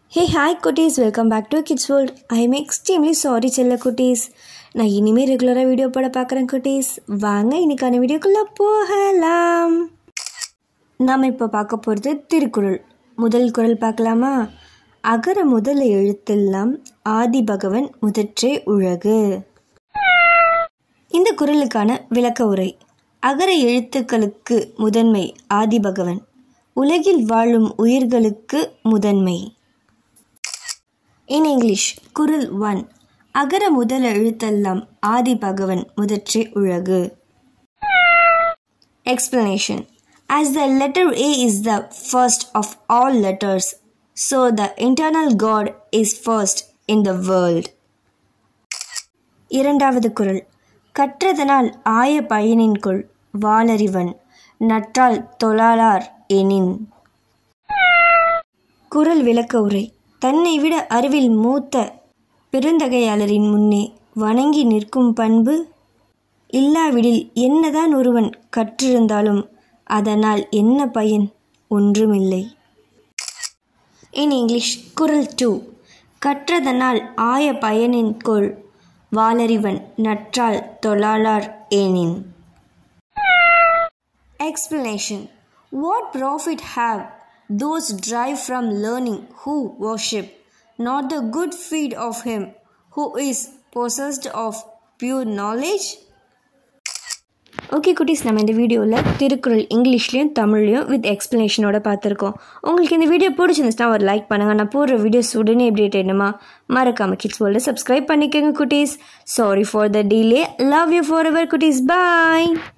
ஹே hi குட்டீஸ் welcome back to kids world I am extremely sorry செல்ல குட்டீஸ் நான் இனிமேல் ரெகுலராக வீடியோ போட பார்க்குறேன் குட்டீஸ் வாங்க இன்னைக்கான வீடியோக்குள்ளே போகலாம் நாம் இப்போ பார்க்க போகிறது திருக்குறள் முதல் குறள் பார்க்கலாமா அகர முதல எழுத்தெல்லாம் ஆதி பகவன் முதற்றே உலகு இந்த குறளுக்கான விளக்க உரை அகர எழுத்துக்களுக்கு முதன்மை ஆதிபகவன் உலகில் வாழும் உயிர்களுக்கு முதன்மை இன் இங்கிலீஷ் குரல் ஒன் அகர முதல் எழுத்தெல்லாம் ஆதி பகவன் முதற்றே உலகு explanation as the letter a is the first of all letters so the internal god is first in the world இரண்டாவது குறள் கற்றதனால் ஆய பயனின்கொள் வாளறிவன் நற்றால் தொழாளார் எனின் குறள் விளக்க உரை தன்னை விட அறிவில் மூத்த பெருந்தகையாளரின் முன்னே வணங்கி நிற்கும் பண்பு இல்லாவிடில் என்னதான் ஒருவன் கற்றிருந்தாலும் அதனால் என்ன பயன் ஒன்றுமில்லை இன் இங்கிலீஷ் குரல் டூ கற்றதனால் ஆய பயனின்கொள் வாளறிவன் நற்றால் தொழாளார் ஏனின் Explanation What profit have those drive from learning who worship, not the good feed of him who is possessed of pure knowledge? Okay குட்டீஸ் நம்ம இந்த வீடியோவில் திருக்குறள் இங்கிலீஷ்லேயும் தமிழ்லையும் வித் எக்ஸ்ப்ளனேஷனோட பார்த்துருக்கோம் உங்களுக்கு இந்த வீடியோ பிடிச்சிருந்துச்சுன்னா ஒரு லைக் பண்ணுங்கள் நான் போடுற வீடியோஸ் உடனே அப்டேட் என்னமா மறக்காம கிட்ஸ் வேர்ல்டு சப்ஸ்கிரைப் பண்ணிக்கோங்க குட்டீஸ் sorry for the delay love you for ever குட்டீஸ் பாய்